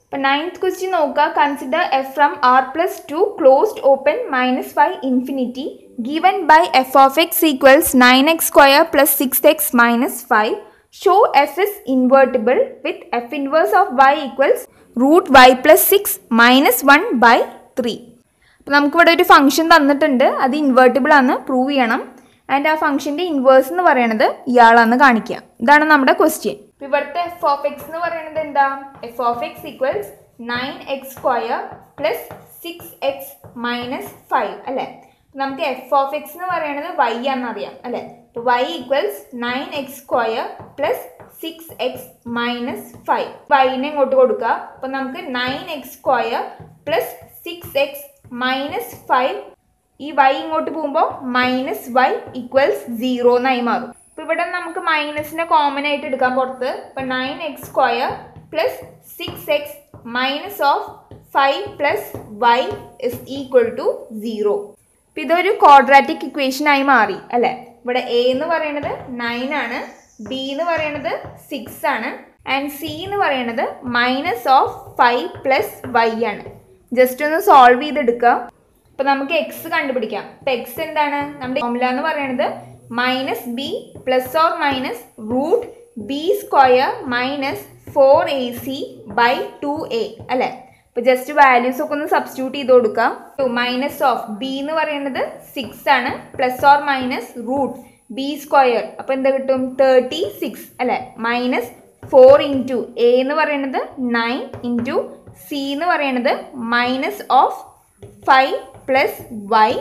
ഇപ്പം ninth question നോക്കുക consider f from R plus to closed open minus five infinity given by f of x equals nine x square plus six x minus five show f is invertible with f inverse of y equals root y plus six minus one by three അപ്പോൾ നമുക്കിവിടെ ഒരു function തന്നിട്ടുണ്ട് അത് invertible ആണ് prove ചെയ്യണം and ആ ഫംഗ്ഷൻ്റെ inverse എന്ന് പറയുന്നത് ഇയാളാന്ന് കാണിക്കുക ഇതാണ് നമ്മുടെ ക്വസ്റ്റ്യൻ ഇവിടുത്തെ എഫ് ഓഫ് എക്സ് എന്ന് പറയുന്നത് എന്താ f of x equals nine x square plus six x minus five അല്ലേ നമുക്ക് എഫ് ഓഫ് എക്സ് എന്ന് പറയുന്നത് വൈ ആണെന്നറിയാം അല്ലേ അപ്പോൾ y equals nine x square plus six x minus five വൈനെ ഇങ്ങോട്ട് കൊടുക്കുക അപ്പോൾ നമുക്ക് nine x square plus six x minus five ഈ വൈ ഇങ്ങോട്ട് പോകുമ്പോൾ മൈനസ് വൈ ഈക്വൽസ് സീറോ എന്നായി മാറും അപ്പോൾ ഇവിടെ നമുക്ക് മൈനസിനെ കോമൺ ആയിട്ട് എടുക്കാൻ പുറത്ത് ഇപ്പം nine x square plus six x minus of five plus y is equal to zero ഇപ്പം ഇതൊരു ക്വാഡ്രാറ്റിക് ഇക്വേഷൻ ആയി മാറി അല്ലേ ഇവിടെ എ എന്ന് പറയുന്നത് നയൻ ആണ് ബി എന്ന് പറയുന്നത് സിക്സ് ആണ് ആൻഡ് സി എന്ന് പറയുന്നത് minus of five plus y ആണ് ജസ്റ്റ് ഒന്ന് സോൾവ് ചെയ്തെടുക്കുക അപ്പോൾ നമുക്ക് എക്സ് കണ്ടുപിടിക്കാം അപ്പോൾ എക്സ് എന്താണ് നമ്മുടെ ഫോമുല എന്ന് പറയുന്നത് minus b plus or minus root b square minus four a c by two a അല്ലേ അപ്പോൾ ജസ്റ്റ് വാല്യൂസ് ഒക്കെ ഒന്ന് സബ്സ്റ്റിറ്റ്യൂട്ട് ചെയ്ത് കൊടുക്കാം ടു മൈനസ് ഓഫ് ബി എന്ന് പറയുന്നത് സിക്സ് ആണ് plus or minus root b square അപ്പോൾ എന്താ കിട്ടും തേർട്ടി സിക്സ് അല്ലേ മൈനസ് ഫോർ ഇൻറ്റു എ എന്ന് പറയുന്നത് നയൻ ഇൻറ്റു സി എന്ന് പറയുന്നത് minus of five plus y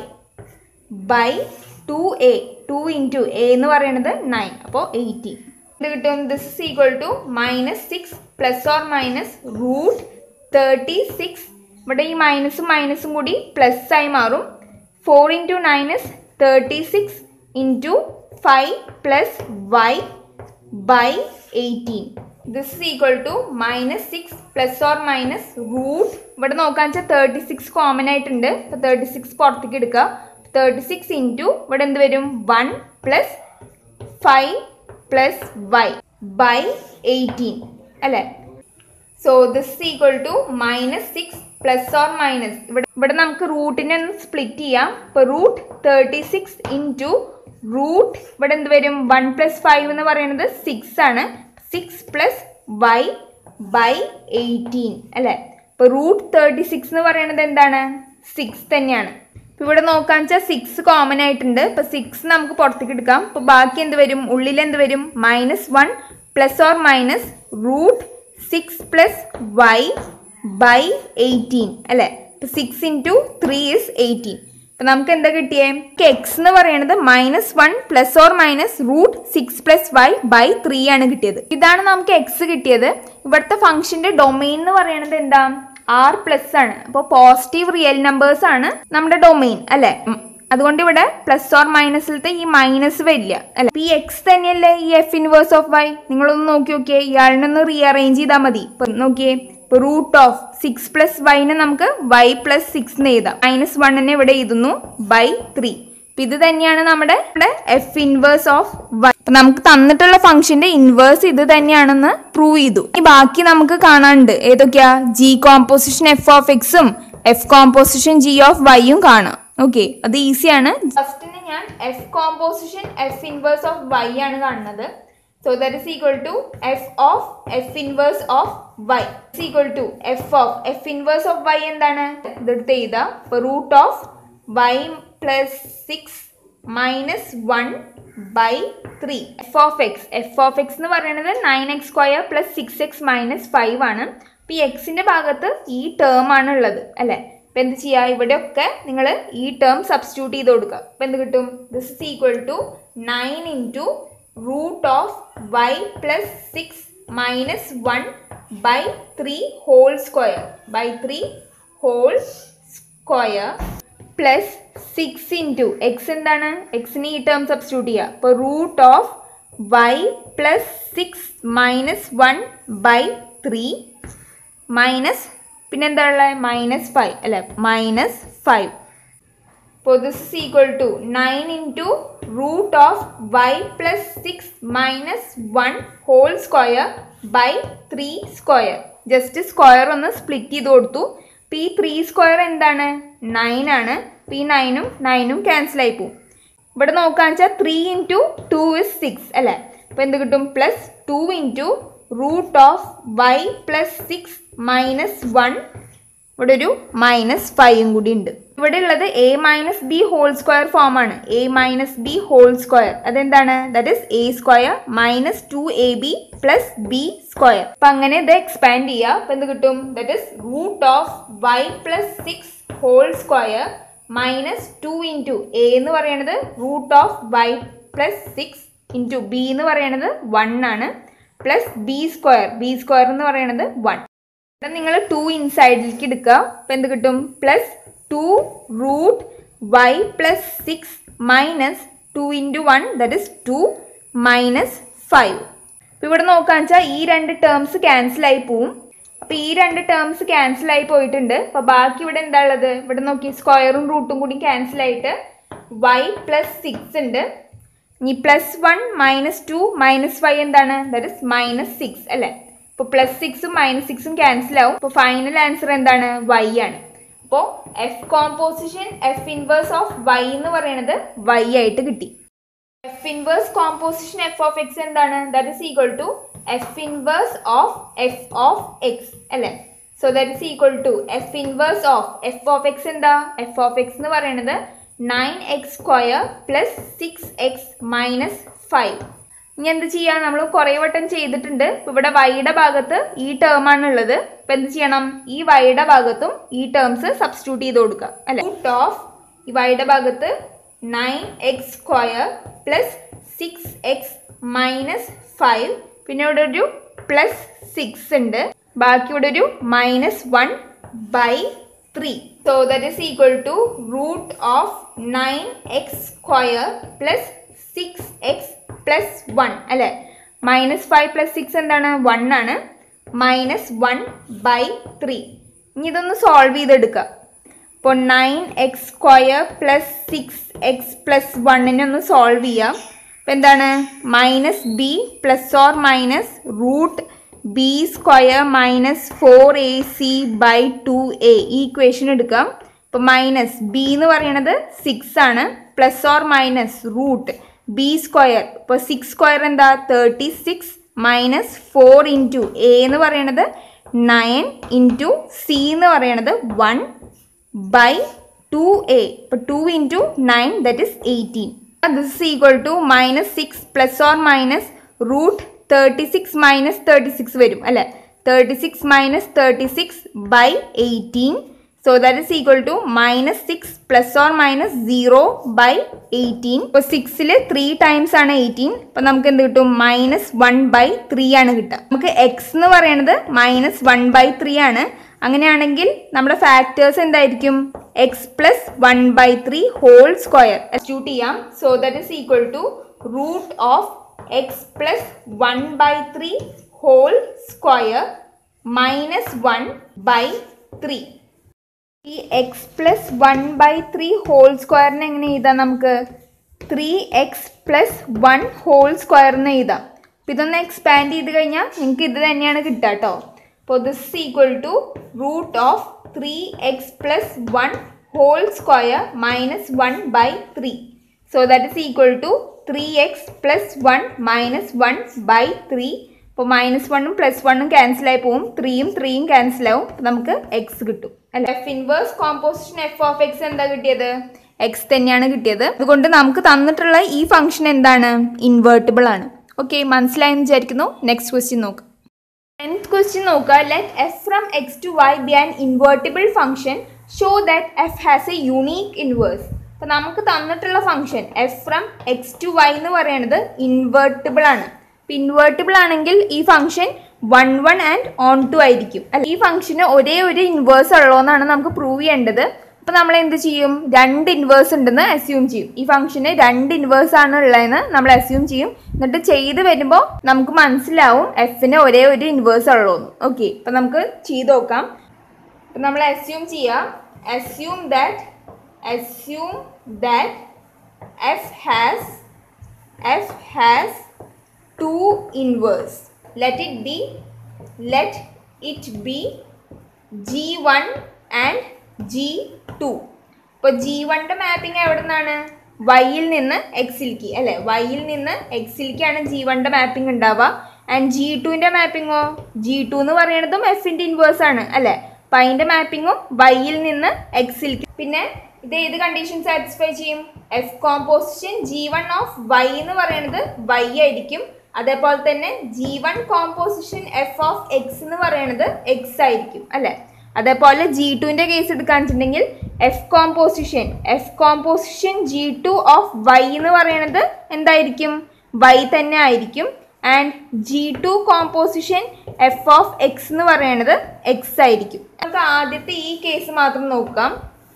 by two a two into a എന്ന് പറയുന്നത് നയൻ അപ്പോൾ എയ്റ്റി ഇത് കിട്ടും this is equal to minus six plus or minus root thirty six ഇവിടെ ഈ മൈനസും മൈനസും കൂടി പ്ലസ് ആയി മാറും four into nines thirty six into five plus y by eighteen this is equal to minus six plus or minus root ഇവിടെ നോക്കാന്ന് വെച്ചാൽ തേർട്ടി സിക്സ് കോമൺ ആയിട്ടുണ്ട് അപ്പോൾ തേർട്ടി സിക്സ് പുറത്തേക്ക് എടുക്കുക തേർട്ടി സിക്സ് ഇൻറ്റു ഇവിടെ എന്ത് വരും one plus five plus y by eighteen അല്ലേ so this equal to minus six plus or minus ഇവിടെ ഇവിടെ നമുക്ക് റൂട്ടിനെ ഒന്ന് സ്പ്ലിറ്റ് ചെയ്യാം ഇപ്പോൾ root thirty six into root ഇവിടെ എന്ത് വരും വൺ പ്ലസ് ഫൈവ് എന്ന് പറയുന്നത് സിക്സ് ആണ് six plus y by eighteen അല്ലേ ഇപ്പോൾ റൂട്ട് തേർട്ടി സിക്സ് എന്ന് പറയുന്നത് എന്താണ് സിക്സ് തന്നെയാണ് ഇപ്പോൾ ഇവിടെ നോക്കാന്ന് വെച്ചാൽ സിക്സ് കോമൺ ആയിട്ടുണ്ട് ഇപ്പോൾ സിക്സ് നമുക്ക് പുറത്തേക്ക് എടുക്കാം ഇപ്പോൾ ബാക്കി എന്ത് വരും ഉള്ളിൽ എന്ത് വരും minus one plus or minus root six plus y by eighteen അല്ലേ ഇപ്പോൾ six into three is eighteen അപ്പം നമുക്ക് എന്താ കിട്ടിയേ എക്സ് എന്ന് പറയുന്നത് minus one plus or minus root six plus y by three ആണ് കിട്ടിയത് ഇതാണ് നമുക്ക് എക്സ് കിട്ടിയത് ഇവിടുത്തെ ഫംഗ്ഷന്റെ ഡൊമെയിൻ എന്ന് പറയുന്നത് എന്താ ആർ പ്ലസ് ആണ് അപ്പോൾ പോസിറ്റീവ് റിയൽ നമ്പേഴ്സ് ആണ് നമ്മുടെ ഡൊമെയിൻ അല്ലേ ഉം. അതുകൊണ്ട് ഇവിടെ പ്ലസ് ഓർ മൈനസിലത്തെ ഈ മൈനസ് വരില്ല അല്ലെ ഈ എക്സ് തന്നെയല്ലേ ഈ എഫ് ഇൻവേഴ്സ് ഓഫ് വൈ നിങ്ങളൊന്ന് നോക്കി നോക്കിയേ ഇയാളിനൊന്ന് റീഅറേഞ്ച് ചെയ്താൽ മതി ഇപ്പൊ നോക്കിയേ ഇപ്പൊ റൂട്ട് ഓഫ് സിക്സ് പ്ലസ് വൈനെ നമുക്ക് വൈ പ്ലസ് സിക്സ് എന്ന് എഴുതാം മൈനസ് വണ്ണിനെ ഇവിടെ എഴുതുന്നു ബൈ ത്രീ അപ്പൊ ഇത് തന്നെയാണ് നമ്മുടെ എഫ് ഇൻവേഴ്സ് ഓഫ് വൈ അപ്പൊ നമുക്ക് തന്നിട്ടുള്ള ഫംഗ്ഷന്റെ ഇൻവേഴ്സ് ഇത് തന്നെയാണെന്ന് പ്രൂവ് ചെയ്തു ഇനി ബാക്കി നമുക്ക് കാണാനുണ്ട് ഏതൊക്കെയാ ജി കോമ്പോസിഷൻ എഫ് ഓഫ് എക്സും എഫ് കോമ്പോസിഷൻ ജി ഓഫ് വൈയും കാണാം ഓക്കെ അത് ഈസിയാണ് ഫസ്റ്റിന് ഞാൻ f composition f inverse of y ആണ് കാണുന്നത് so that is equal to f of f inverse of y is equal to f of f inverse of y എന്താണ് ഇതെടുത്ത് എഴുതാം ഇപ്പോൾ root of y plus six minus one by three f of x f of x എന്ന് പറയുന്നത് nine x square plus six x minus five ആണ് അപ്പോൾ ഈ എക്സിൻ്റെ ഭാഗത്ത് ഈ ടേം ആണ് ഉള്ളത് അല്ലേ അപ്പോൾ എന്ത് ചെയ്യുക ഇവിടെയൊക്കെ നിങ്ങൾ ഈ ടേം സബ്സ്റ്റിറ്റ്യൂട്ട് ചെയ്ത് കൊടുക്കുക അപ്പോൾ എന്ത് കിട്ടും this is equal to nine into root of y plus six minus one by three whole square by three whole square plus six into x എന്താണ് എക്സിന് ഈ ടേം സബ്സ്റ്റിറ്റ്യൂട്ട് ചെയ്യുക അപ്പോൾ root of y plus six minus one by three minus പിന്നെന്താ ഉള്ളത് minus five അല്ലെ minus five അപ്പോൾ this is equal to nine into root of y plus six minus one whole square by three square just square ഒന്ന് split ചെയ്ത് കൊടുത്തു അപ്പോൾ ഈ three square എന്താണ് നയൻ ആണ് അപ്പോൾ ഈ നയനും നയനും ക്യാൻസൽ ആയി പോവും ഇവിടെ നോക്കാന്ന് വെച്ചാൽ three into two is six അല്ലേ അപ്പോൾ എന്ത് കിട്ടും plus two into root of y plus six minus one ഇവിടെ ഒരു മൈനസ് ഫൈവും കൂടി ഉണ്ട് ഇവിടെ ഉള്ളത് a minus b whole square form ആണ് a minus b whole square അതെന്താണ് that is a square minus two a b plus b square അപ്പൊ അങ്ങനെ ഇത് എക്സ്പാൻഡ് ചെയ്യുക അപ്പൊ എന്ത് കിട്ടും that is root of y plus six whole square minus two into a എന്ന് പറയുന്നത് root of y plus six into b എന്ന് പറയുന്നത് വൺ ആണ് plus b square b square എന്ന് പറയുന്നത് വൺ ഇവിടെ നിങ്ങൾ ടു ഇൻസൈഡിലേക്ക് എടുക്കുക അപ്പം എന്ത് കിട്ടും plus two root y plus six minus two into one that is two minus five അപ്പം ഇവിടെ നോക്കാന്ന് വെച്ചാൽ ഈ രണ്ട് ടേംസ് ക്യാൻസൽ ആയി പോവും അപ്പം ഈ രണ്ട് ടേംസ് ക്യാൻസൽ ആയി പോയിട്ടുണ്ട് അപ്പോൾ ബാക്കി ഇവിടെ എന്താ ഉള്ളത് ഇവിടെ നോക്കി സ്ക്വയറും റൂട്ടും കൂടി ക്യാൻസൽ ആയിട്ട് വൈ പ്ലസ് സിക്സ് ഉണ്ട് ഇനി plus one minus two minus five എന്താണ് ദറ്റ് ഇസ് മൈനസ് സിക്സ് അല്ലേ ഇപ്പോൾ പ്ലസ് സിക്സും മൈനസ് സിക്സും ക്യാൻസൽ ആവും അപ്പോൾ ഫൈനൽ ആൻസർ എന്താണ് വൈ ആണ് അപ്പോൾ f composition f inverse of y എന്ന് പറയുന്നത് വൈ ആയിട്ട് കിട്ടി f inverse composition f of x എന്താണ് that is equal to f inverse of f of x അല്ലേ so that is equal to f inverse of f of x എന്താ f of x എന്ന് പറയുന്നത് nine x square plus six x minus five ഇനി എന്ത് ചെയ്യാം നമ്മൾ കുറേ വട്ടം ചെയ്തിട്ടുണ്ട് ഇപ്പൊ ഇവിടെ വൈയുടെ ഭാഗത്ത് ഈ ടേം ആണ് ഉള്ളത് ഇപ്പൊ എന്ത് ചെയ്യണം ഈ വൈയുടെ ഭാഗത്തും ഈ ടേംസ് സബ്സ്റ്റിറ്റ്യൂട്ട് ചെയ്ത് കൊടുക്കുക അല്ലെ റൂട്ട് ഓഫ് ഈ വൈയുടെ ഭാഗത്ത് nine x square plus six x minus five പിന്നെ ഇവിടെ ഒരു പ്ലസ് സിക്സ് ഉണ്ട് ബാക്കി ഇവിടെ ഒരു minus one by three so that is equal to root of nine x square plus six x plus one അല്ലേ മൈനസ് ഫൈവ് പ്ലസ് സിക്സ് എന്താണ് one ആണ് മൈനസ് വൺ ബൈ ത്രീ ഇനി ഇതൊന്ന് സോൾവ് ചെയ്തെടുക്കുക അപ്പോൾ nine x square plus six x plus വണ്ണിനെ ഒന്ന് solve ചെയ്യാം അപ്പോൾ എന്താണ് minus b plus or minus root b square minus four a c by two a ഈ ഇക്വേഷൻ എടുക്കാം ഇപ്പോൾ മൈനസ് ബി എന്ന് പറയുന്നത് സിക്സ് ആണ് plus or minus root b square ഇപ്പോൾ സിക്സ് സ്ക്വയർ എന്താ thirty six minus four into a എന്ന് പറയുന്നത് നയൻ ഇൻറ്റു സി എന്ന് പറയുന്നത് വൺ ബൈ ടു എ ഇപ്പോൾ two into nine that is eighteen this is equal to minus six plus or minus root thirty six minus thirty six വരും അല്ലേ thirty six minus thirty six by eighteen so that is equal to minus six plus or minus zero by eighteen ഇപ്പോൾ സിക്സിൽ three times ആണ് eighteen അപ്പോൾ നമുക്ക് എന്ത് കിട്ടും minus one by three ആണ് കിട്ടുക നമുക്ക് എക്സ് എന്ന് പറയുന്നത് മൈനസ് വൺ ബൈ ത്രീ ആണ് അങ്ങനെയാണെങ്കിൽ നമ്മുടെ ഫാക്ടേഴ്സ് എന്തായിരിക്കും x plus one by three whole square എസ്റ്റ്യൂട്ട് ചെയ്യാം so that is equal to root of x plus one by three whole square minus one by three ഈ x plus one by three whole സ്ക്വയറിന് എങ്ങനെ എഴുതാം നമുക്ക് three x plus one whole സ്ക്വയറിന് എഴുതാം അപ്പം ഇതൊന്ന് എക്സ്പാൻഡ് ചെയ്ത് കഴിഞ്ഞാൽ നിങ്ങൾക്ക് ഇത് തന്നെയാണ് കിട്ടുക കേട്ടോ അപ്പോൾ this equal to root of three x plus one whole square minus one by three so that is equal to three x plus one minus one by three അപ്പോൾ മൈനസ് വണ്ണും പ്ലസ് വണ്ണും ക്യാൻസൽ ആയി പോവും ത്രീയും ത്രീയും cancel ആവും അപ്പോൾ നമുക്ക് എക്സ് കിട്ടും അല്ല f inverse composition f of x എന്താ കിട്ടിയത് എക്സ് തന്നെയാണ് കിട്ടിയത് അതുകൊണ്ട് നമുക്ക് തന്നിട്ടുള്ള ഈ ഫംഗ്ഷൻ എന്താണ് ഇൻവേർട്ടിബിൾ ആണ് ഓക്കെ മനസ്സിലായെന്ന് വിചാരിക്കുന്നു നെക്സ്റ്റ് ക്വസ്റ്റ്യൻ നോക്കാം ടെൻത്ത് ക്വസ്റ്റ്യൻ നോക്കുക let f from x to y be an invertible function show that f has a unique inverse അപ്പോൾ നമുക്ക് തന്നിട്ടുള്ള function f from x to y എന്ന് പറയുന്നത് ഇൻവേർട്ടിബിൾ ആണ് അപ്പോൾ ഇൻവേർട്ടിബിൾ ആണെങ്കിൽ ഈ function one one and onto ആയിരിക്കും അല്ല ഈ ഫംഗ്ഷന് ഒരേ ഒരു ഇൻവേഴ്സ് ഉള്ളതെന്നാണ് നമുക്ക് പ്രൂവ് ചെയ്യേണ്ടത് അപ്പോൾ നമ്മൾ എന്ത് ചെയ്യും രണ്ട് ഇൻവേഴ്സ് ഉണ്ടെന്ന് അസ്യൂം ചെയ്യും ഈ ഫംഗ്ഷന് രണ്ട് ഇൻവേഴ്സ് ആണ് ഉള്ളതെന്ന് നമ്മൾ അസ്യൂം ചെയ്യും എന്നിട്ട് ചെയ്ത് വരുമ്പോൾ നമുക്ക് മനസ്സിലാവും എഫിന് ഒരേ ഒരു ഇൻവേഴ്സ് ഉള്ളൂന്ന് ഓക്കെ അപ്പം നമുക്ക് ചെയ്ത് നോക്കാം അപ്പം നമ്മൾ അസ്യൂം ചെയ്യാം assume that assume that f has f has two inverse let it be let it be g one and g two ഇപ്പോൾ ജി വണ്ണിൻ്റെ മാപ്പിംഗ് എവിടെ നിന്നാണ് വൈയിൽ നിന്ന് എക്സിലേക്ക് അല്ലേ വൈയിൽ നിന്ന് എക്സിലേക്കാണ് ജി വണ്ണിൻ്റെ മാപ്പിംഗ് ഉണ്ടാവുക ആൻഡ് ജി ടുവിൻ്റെ മാപ്പിങ്ങോ ജി ടു എന്ന് പറയുന്നതും എഫിൻ്റെ ഇൻവേഴ്സ് ആണ് അല്ലേ അപ്പം അതിൻ്റെ മാപ്പിങ്ങും വൈയിൽ നിന്ന് എക്സിലേക്ക് പിന്നെ ഇത് ഏത് കണ്ടീഷൻ സാറ്റിസ്ഫൈ ചെയ്യും f composition g one of y എന്ന് പറയുന്നത് വൈ ആയിരിക്കും അതേപോലെ തന്നെ g one composition f of x എന്ന് പറയുന്നത് എക്സ് ആയിരിക്കും അല്ലേ അതേപോലെ ജി ടുവിൻ്റെ കേസ് എടുക്കുകയാണെന്നുണ്ടെങ്കിൽ f composition f composition g two of y എന്ന് പറയുന്നത് എന്തായിരിക്കും വൈ തന്നെ ആയിരിക്കും and g two composition f of x എന്ന് പറയുന്നത് എക്സ് ആയിരിക്കും നമുക്ക് ആദ്യത്തെ ഈ കേസ് മാത്രം നോക്കാം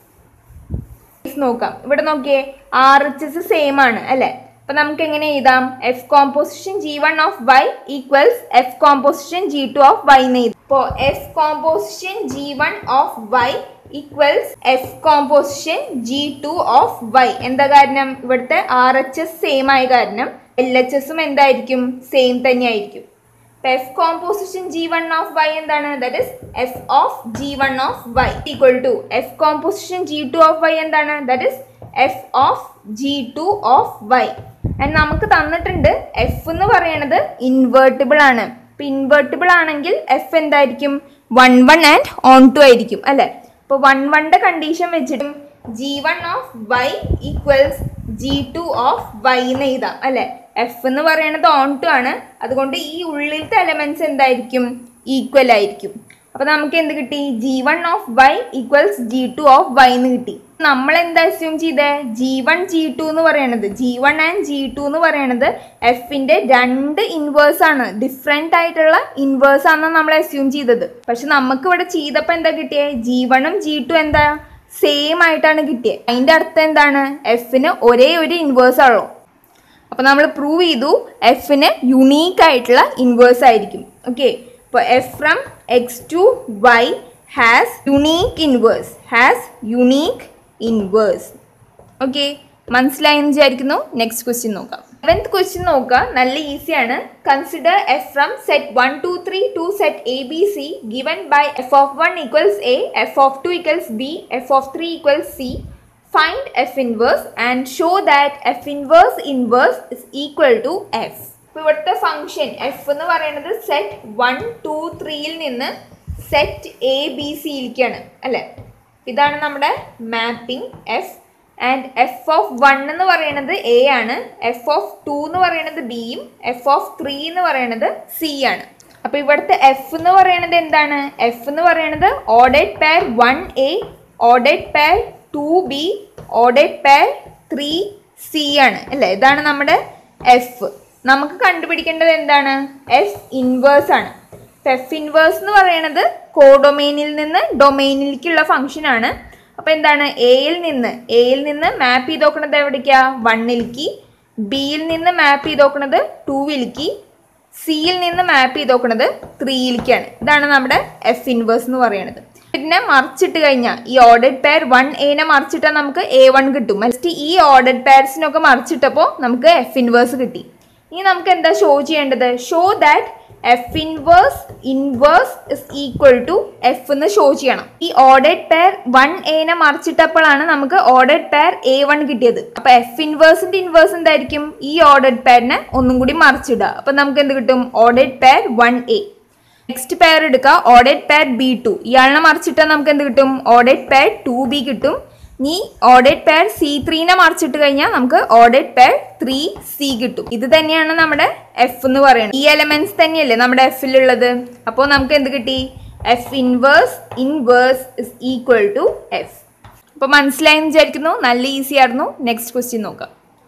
കേസ് നോക്കാം ഇവിടെ നോക്കിയേ ആർ എച്ച് എസ് സെയിം ആണ് അല്ലേ അപ്പൊ നമുക്ക് എങ്ങനെ എഴുതാം f composition g one of y equals f composition g two of y എന്ന് എഴുതാം ഇപ്പോൾ f composition g one of y equals f composition g two of y എന്താ കാരണം ഇവിടുത്തെ ആർ എച്ച് എസ് സെയിം ആയ കാരണം എൽ എച്ച് എസും എന്തായിരിക്കും സെയിം തന്നെ ആയിരിക്കും f composition g one of y എന്താണ് that is f of g one of y equal to f composition g two of y എന്താണ് that is f of g two of y and നമുക്ക് തന്നിട്ടുണ്ട് F എന്ന് പറയുന്നത് invertible ആണ് ഇപ്പം invertible ആണെങ്കിൽ f എന്തായിരിക്കും one one and onto ആയിരിക്കും അല്ലേ അപ്പോൾ വൺ വണ്ണിൻ്റെ കണ്ടീഷൻ വെച്ചിട്ടും g one of y equals g two of y എന്ന് എഴുതാം അല്ലേ എഫ് എന്ന് പറയുന്നത് ഓൺ ടു ആണ് അതുകൊണ്ട് ഈ ഉള്ളിലത്തെ എലമെന്റ്സ് എന്തായിരിക്കും ഈക്വൽ ആയിരിക്കും അപ്പൊ നമുക്ക് എന്ത് കിട്ടി g one of y equals g two of y എന്ന് കിട്ടി നമ്മൾ എന്താ അസ്യൂം ചെയ്തേ ജി വൺ ജി ടു എന്ന് പറയണത് g one and g two എന്ന് പറയണത് എഫിന്റെ രണ്ട് ഇൻവേഴ്സ് ആണ് ഡിഫറെന്റ് ആയിട്ടുള്ള ഇൻവേഴ്സ് ആണെന്ന് നമ്മൾ അസ്യൂം ചെയ്തത് പക്ഷെ നമുക്ക് ഇവിടെ ചെയ്തപ്പോൾ എന്താ കിട്ടിയേ ജി വണ്ണും ജി ടു എന്താ സെയിം ആയിട്ടാണ് കിട്ടിയത് അതിന്റെ അർത്ഥം എന്താണ് എഫിന് ഒരേ ഒരു ഇൻവേഴ്സ് ഉള്ളൂ അപ്പോൾ നമ്മൾ പ്രൂവ് ചെയ്തു എഫിന് യുണീക്ക് ആയിട്ടുള്ള ഇൻവേഴ്സ് ആയിരിക്കും ഓക്കെ അപ്പോൾ f from x to y has unique inverse has unique inverse okay മനസ്സിലായെന്ന് വിചാരിക്കുന്നു നെക്സ്റ്റ് ക്വസ്റ്റ്യൻ നോക്കാം സെവൻത് ക്വസ്റ്റ്യൻ നോക്കുക നല്ല ഈസിയാണ് consider f from set one two three to set a b c given by f of one equals a f of two equals b f of three equals c find f inverse and show that f inverse inverse is equal to f ഇപ്പോൾ ഇവിടുത്തെ function F എന്ന് പറയുന്നത് set one to ത്രീയിൽ നിന്ന് set a B സിയിലേക്കാണ് അല്ലേ ഇതാണ് നമ്മുടെ mapping f and f of one എന്ന് പറയുന്നത് എ ആണ് എഫ് ഓഫ് ടു എന്ന് പറയുന്നത് ബിയും എഫ് ഓഫ് ത്രീ എന്ന് പറയുന്നത് സി ആണ് അപ്പോൾ ഇവിടുത്തെ എഫ് എന്ന് പറയുന്നത് എന്താണ് എഫ് എന്ന് പറയുന്നത് ഓഡേഡ് pair one A ഓഡേഡ് pair to B ഓഡേഡ് pair three C ആണ് അല്ലേ ഇതാണ് നമ്മുടെ എഫ് നമുക്ക് കണ്ടുപിടിക്കേണ്ടത് എന്താണ് എഫ് ഇൻവേഴ്സ് ആണ് എഫ് ഇൻവേഴ്സ് എന്ന് പറയുന്നത് കോഡൊമൈനിൽ നിന്ന് ഡൊമൈനിലേക്കുള്ള ഫംഗ്ഷൻ ആണ് അപ്പോൾ എന്താണ് എയിൽ നിന്ന് എയിൽ നിന്ന് മാപ്പ് ചെയ്ത് നോക്കുന്നത് എവിടേക്കാ വണ്ണിലേക്ക് ബിയിൽ നിന്ന് മാപ്പ് ചെയ്ത് നോക്കുന്നത് ടൂവിലേക്ക് സിയിൽ നിന്ന് മാപ്പ് ചെയ്ത് നോക്കുന്നത് ത്രീയിലേക്കാണ് ഇതാണ് നമ്മുടെ എഫ് ഇൻവേഴ്സ് എന്ന് പറയുന്നത് പിന്നെ മറിച്ചിട്ട് കഴിഞ്ഞാൽ ഈ ഓർഡഡ് പെയർ വൺ എനെ മറിച്ചിട്ടാൽ നമുക്ക് എ വൺ കിട്ടും മറ്റ് ഈ ഓർഡഡ് പെയർസിനൊക്കെ മറിച്ചിട്ടപ്പോൾ നമുക്ക് എഫ് ഇൻവേഴ്സ് കിട്ടി ഇനി നമുക്ക് എന്താ ഷോ ചെയ്യേണ്ടത് show that f inverse inverse is equal to f എന്ന് ഷോ ചെയ്യണം ഈ ഓർഡഡ് പെയർ വൺ എനെ മറിച്ചിട്ടപ്പോഴാണ് നമുക്ക് ഓർഡഡ് പെയർ എ വൺ കിട്ടിയത് അപ്പൊ എഫ് ഇൻവേഴ്സിന്റെ ഇൻവേഴ്സ് എന്തായിരിക്കും ഈ ഓർഡഡ് പെയറിനെ ഒന്നും കൂടി മറിച്ചിടുക അപ്പൊ നമുക്ക് എന്ത് കിട്ടും ordered pair one a next pair എടുക്കുക ഓഡേറ്റ് പെയർ ബി ടു ഇയാളിനെ മറിച്ചിട്ടാൽ നമുക്ക് എന്ത് കിട്ടും ഓഡേറ്റ് പെയർ ടു ബി കിട്ടും ഇനി ഓഡേറ്റ് പെയർ സി ത്രീനെ മറിച്ചിട്ട് കഴിഞ്ഞാൽ നമുക്ക് ഓഡേറ്റ് പെയർ ത്രീ സി കിട്ടും ഇത് തന്നെയാണ് നമ്മുടെ എഫ് എന്ന് പറയുന്നത് ഈ എലമെന്റ്സ് തന്നെയല്ലേ നമ്മുടെ എഫിലുള്ളത് അപ്പോൾ നമുക്ക് എന്ത് കിട്ടി f inverse inverse is equal to f അപ്പോൾ മനസ്സിലായെന്ന് വിചാരിക്കുന്നു നല്ല ഈസി ആയിരുന്നു നെക്സ്റ്റ് ക്വസ്റ്റ്യൻ നോക്കാം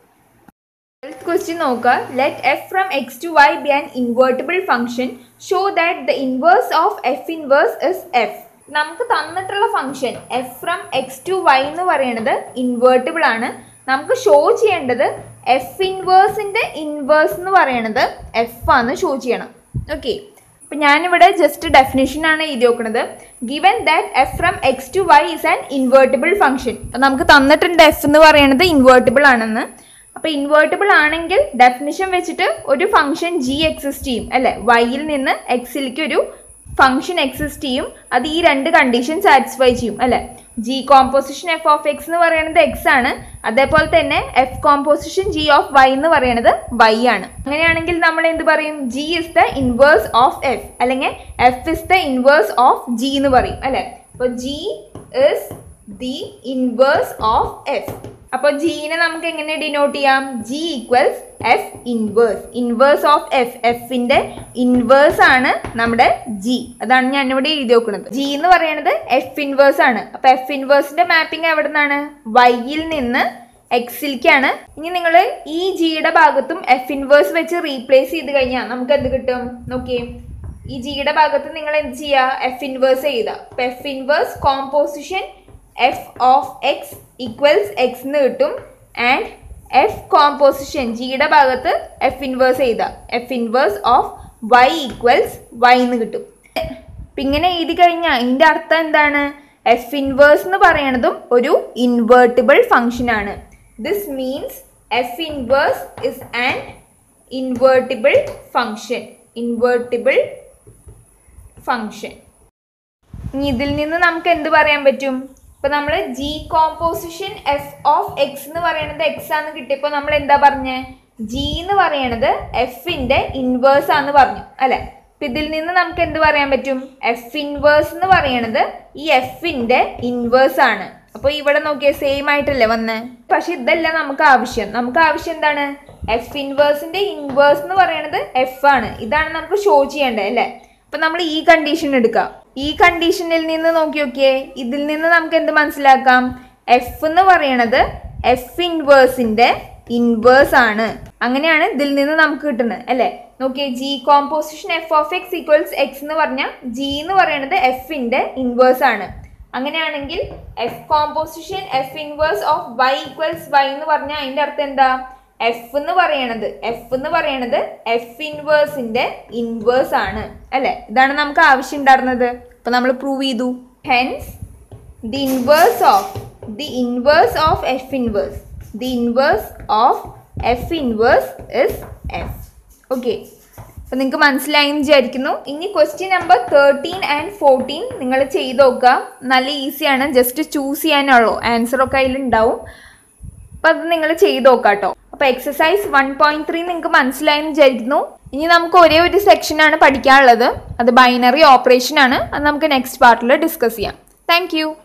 ട്വൽത്ത് ക്വസ്റ്റ്യൻ നോക്കുക let f from x to y be an invertible function show that the inverse of f inverse is f നമുക്ക് തന്നിട്ടുള്ള function f from x to y എന്ന് പറയുന്നത് ഇൻവേർട്ടിബിൾ ആണ് നമുക്ക് show ചെയ്യേണ്ടത് F ഇൻവേഴ്സിൻ്റെ inverse എന്ന് പറയുന്നത് എഫ് ആണ് ഷോ ചെയ്യണം ഓക്കെ അപ്പം ഞാനിവിടെ ജസ്റ്റ് ഡെഫിനേഷനാണ് എഴുതി നോക്കുന്നത് given that f from x to y is an invertible function അപ്പം നമുക്ക് തന്നിട്ടുണ്ട് എഫ് എന്ന് പറയുന്നത് ഇൻവേർട്ടിബിൾ ആണെന്ന് അപ്പോൾ ഇൻവേർട്ടിബിൾ ആണെങ്കിൽ ഡെഫിനിഷൻ വെച്ചിട്ട് ഒരു ഫംഗ്ഷൻ ജി എക്സിസ്റ്റ് ചെയ്യും അല്ലേ വൈയിൽ നിന്ന് എക്സിലേക്ക് ഒരു ഫംഗ്ഷൻ എക്സിസ്റ്റ് ചെയ്യും അത് ഈ രണ്ട് കണ്ടീഷൻ സാറ്റിസ്ഫൈ ചെയ്യും അല്ലെ g composition f of x എന്ന് പറയുന്നത് എക്സ് ആണ് അതേപോലെ തന്നെ f composition g of y എന്ന് പറയുന്നത് വൈ ആണ് അങ്ങനെയാണെങ്കിൽ നമ്മൾ എന്ത് പറയും g is the inverse of f അല്ലെങ്കിൽ f is the inverse of g എന്ന് പറയും അല്ലെ അപ്പോൾ g is the inverse of f അപ്പോൾ ജീനെ നമുക്ക് എങ്ങനെ ഡിനോട്ട് ചെയ്യാം g equals f inverse inverse of f എഫിന്റെ ഇൻവേഴ്സ് ആണ് നമ്മുടെ ജി അതാണ് ഞാൻ ഇവിടെ എഴുതി വെക്കുന്നത് ജി എന്ന് പറയുന്നത് എഫ് ഇൻവേഴ്സ് ആണ് അപ്പൊ എഫ് ഇൻവേഴ്സിന്റെ മാപ്പിംഗ് എവിടെ നിന്നാണ് വൈയിൽ നിന്ന് എക്സിലേക്കാണ് ഇനി നിങ്ങൾ ഈ ജിയുടെ ഭാഗത്തും എഫ് ഇൻവേഴ്സ് വെച്ച് റീപ്ലേസ് ചെയ്ത് കഴിഞ്ഞാൽ നമുക്ക് എന്ത് കിട്ടും നോക്കിയേ ഈ ജിയുടെ ഭാഗത്ത് നിങ്ങൾ എന്ത് ചെയ്യുക എഫ് ഇൻവേഴ്സ് ചെയ്യുക അപ്പൊ f inverse composition f of x equals x എന്ന് കിട്ടും ആൻഡ് എഫ് കോമ്പോസിഷൻ ജിയുടെ ഭാഗത്ത് എഫ് ഇൻവേഴ്സ് ചെയ്ത f inverse of y equals y എന്ന് കിട്ടും അപ്പം ഇങ്ങനെ എഴുതി കഴിഞ്ഞാൽ ഇതിൻ്റെ അർത്ഥം എന്താണ് എഫ് ഇൻവേഴ്സ് എന്ന് പറയണതും ഒരു ഇൻവേർട്ടിബിൾ ഫംഗ്ഷൻ ആണ് this means f inverse is an invertible function invertible function ഇനി ഇതിൽ നിന്ന് നമുക്ക് എന്ത് പറയാൻ പറ്റും ഇപ്പൊ നമ്മൾ g composition f of x എന്ന് പറയുന്നത് എക്സ് ആന്ന് കിട്ടിയപ്പോൾ നമ്മൾ എന്താ പറഞ്ഞേ ജി എന്ന് പറയണത് എഫിന്റെ ഇൻവേഴ്സ് ആന്ന് പറഞ്ഞു അല്ലെ അപ്പൊ ഇതിൽ നിന്ന് നമുക്ക് എന്ത് പറയാൻ പറ്റും എഫ് ഇൻവേഴ്സ് എന്ന് പറയണത് ഈ എഫിന്റെ ഇൻവേഴ്സ് ആണ് അപ്പോൾ ഇവിടെ നോക്കിയ സെയിം ആയിട്ടല്ലേ വന്നേ പക്ഷെ ഇതല്ല നമുക്ക് ആവശ്യം നമുക്ക് ആവശ്യം എന്താണ് എഫ് ഇൻവേഴ്സിന്റെ ഇൻവേഴ്സ് എന്ന് പറയണത് എഫ് ആണ് ഇതാണ് നമുക്ക് ഷോ ചെയ്യേണ്ടത് അല്ലേ അപ്പൊ നമ്മൾ ഈ കണ്ടീഷൻ എടുക്കാം ഈ കണ്ടീഷനിൽ നിന്ന് നോക്കി നോക്കിയേ ഇതിൽ നിന്ന് നമുക്ക് എന്ത് മനസ്സിലാക്കാം എഫ് എന്ന് പറയണത് എഫ് ഇൻവേഴ്സിന്റെ ഇൻവേഴ്സ് ആണ് അങ്ങനെയാണ് ഇതിൽ നിന്ന് നമുക്ക് കിട്ടുന്നത് അല്ലേ നോക്കിയേ g composition f of x equals x എന്ന് പറഞ്ഞാൽ ജി എന്ന് പറയുന്നത് എഫിന്റെ ഇൻവേഴ്സ് ആണ് അങ്ങനെയാണെങ്കിൽ f composition f inverse of y equals y എന്ന് പറഞ്ഞാൽ അതിന്റെ അർത്ഥം എന്താ എഫ് എന്ന് പറയണത് എഫ് എന്ന് പറയണത് എഫ് ഇൻവേഴ്സിന്റെ ഇൻവേഴ്സ് ആണ് അല്ലെ ഇതാണ് നമുക്ക് ആവശ്യം ഉണ്ടായിരുന്നത് അപ്പൊ നമ്മൾ പ്രൂവ് ചെയ്തു hence the inverse of the inverse of f inverse the inverse of f inverse is f okay അപ്പൊ നിങ്ങൾക്ക് മനസ്സിലായി എന്ന് വിചാരിക്കുന്നു ഇനി question number thirteen and fourteen നിങ്ങൾ ചെയ്ത് നോക്കുക നല്ല ഈസിയാണ് ജസ്റ്റ് ചൂസ് ചെയ്യാനുള്ളൂ ആൻസർ ഒക്കെ അതിലുണ്ടാവും അപ്പം അത് നിങ്ങൾ ചെയ്ത് നോക്കാം കേട്ടോ അപ്പോൾ എക്സസൈസ് വൺ പോയിന്റ് ത്രീ നിങ്ങൾക്ക് മനസ്സിലായെന്ന് വിചാരിക്കുന്നു ഇനി നമുക്ക് ഒരേ ഒരു സെക്ഷനാണ് പഠിക്കാനുള്ളത് അത് ബൈനറി ഓപ്പറേഷൻ ആണ് അത് നമുക്ക് നെക്സ്റ്റ് പാർട്ടിൽ ഡിസ്കസ് ചെയ്യാം താങ്ക്